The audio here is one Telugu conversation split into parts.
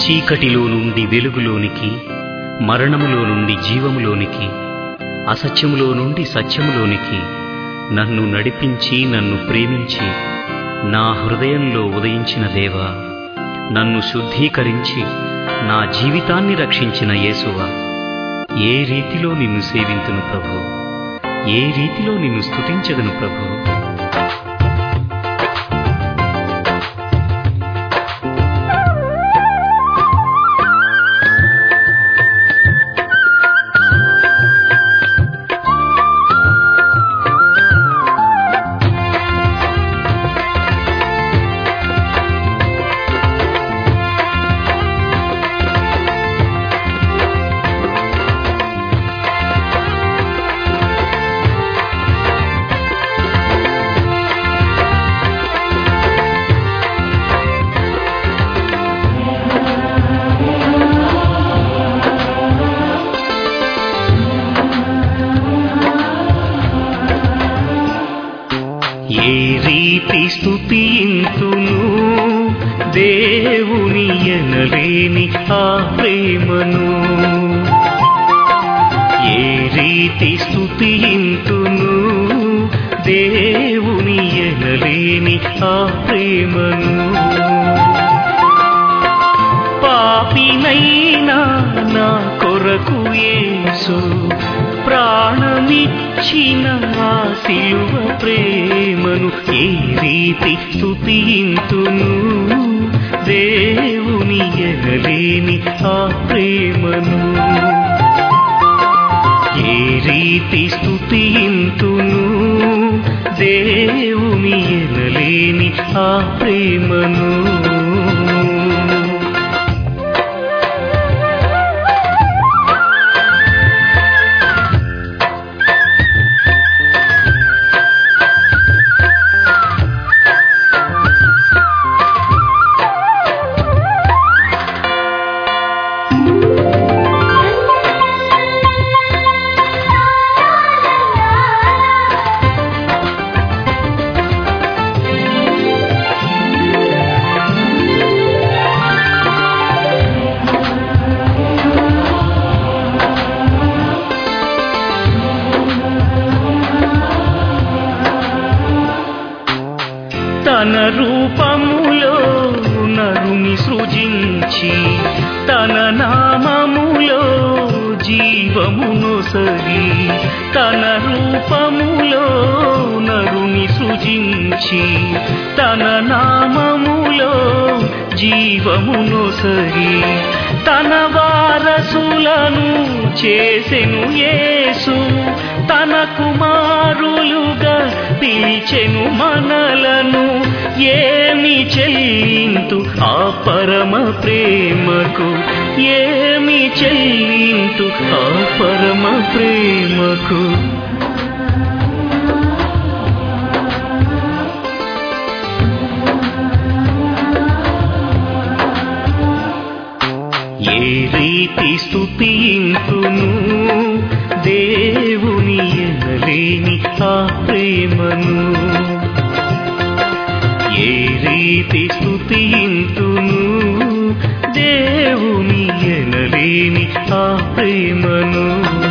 చీకటిలో నుండి వెలుగులోనికి మరణములో నుండి జీవములోనికి అసత్యములో నుండి సత్యములోనికి నన్ను నడిపించి నన్ను ప్రేమించి నా హృదయంలో ఉదయించిన దేవా నన్ను శుద్ధీకరించి నా జీవితాన్ని రక్షించిన యేసువా ఏ రీతిలో నిన్ను సేవింతును ప్రభు ఏ రీతిలో నిన్ను స్తుతించదను ప్రభు ఏ రీతి స్థుతింతును దేవుని ఎనలేని ఆ ప్రేమను ఏ రీతి స్థుతింతును దేవుని ఎనలేని ఆ ప్రేమను పాపినైనా నా కొరకు యేసు ప్రాణమిచ్చిన ఆ సిలువ ప్రేమను ఏ రీతి స్తుతింతును దేవుని ఎనలేని ఆ ప్రేమను ఏ రీతి స్తుతింతును దేవుని ఎనలేని ఆ ప్రేమను తన రూపములో నరుని సృజించి తన నామములో జీవమును సరి తన రూపములో నరుని సృజించి తన నామములో జీవమును సరి తన వారసులను చేసెను యేసు తన కుమారులుగా పిలిచెను మనలను ఏమి చెల్లింతు ఆ పరమ ప్రేమకు ఏమి చెల్లింతు ఆ పరమ ప్రేమకు ఏ రీతి స్థుతింతును దేవుని ఎనలేని ఆ ప్రేమను ఏ రీతి స్థుతింతును దేవుని ఎనలేని ఆ ప్రేమను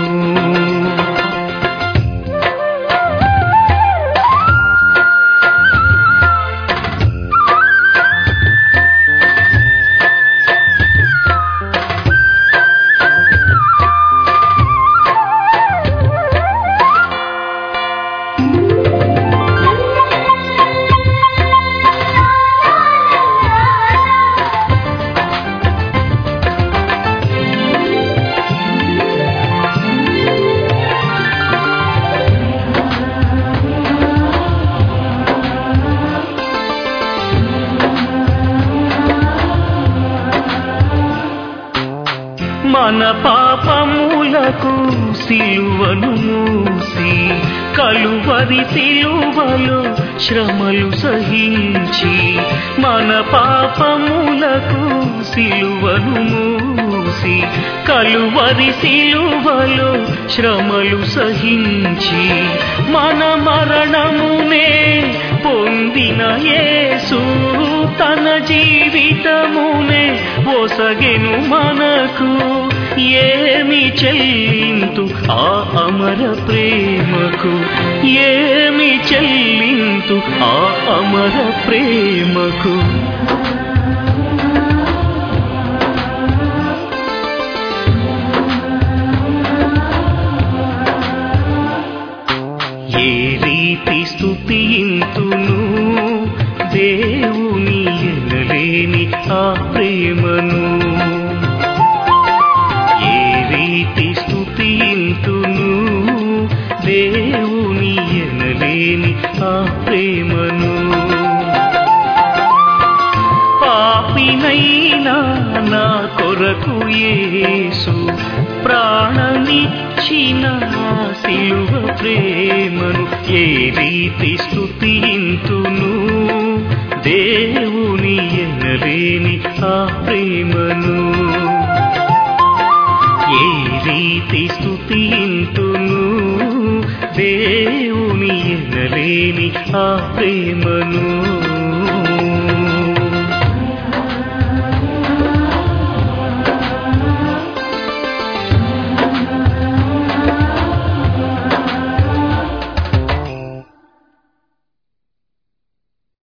మన పాపములకు సిలువను మూసి కలువరి సిలువలో శ్రమలు సహించి మన పాపములకు సిలువను మూసి కలువరి సిలువలో శ్రమలు సహించి మన మరణమునే పొందిన యేసు తన జీవితమునే ఒసగెను మనకు ఏమి చెల్లింతు ఆ అమర ప్రేమకు ఏమి చెల్లింతు ఆ అమర ప్రేమకు ఏ రీతి స్థుతింతును దేవుని ఎనలేని ఆ ప్రేమను ఏ రీతి స్థుతింతును దేవుని ఎనలేని ఆ ప్రేమను పాపినైనా నా కొరకు యేసు ప్రాణనిచ్చిన ఆ సిలువ ప్రేమను ఏ రీతి స్థుతింతును దేవుని ఎనలేని ఆ ప్రేమను ఏ రీతి స్థుతింతును దేవుని ఎనలేని ఆ ప్రేమను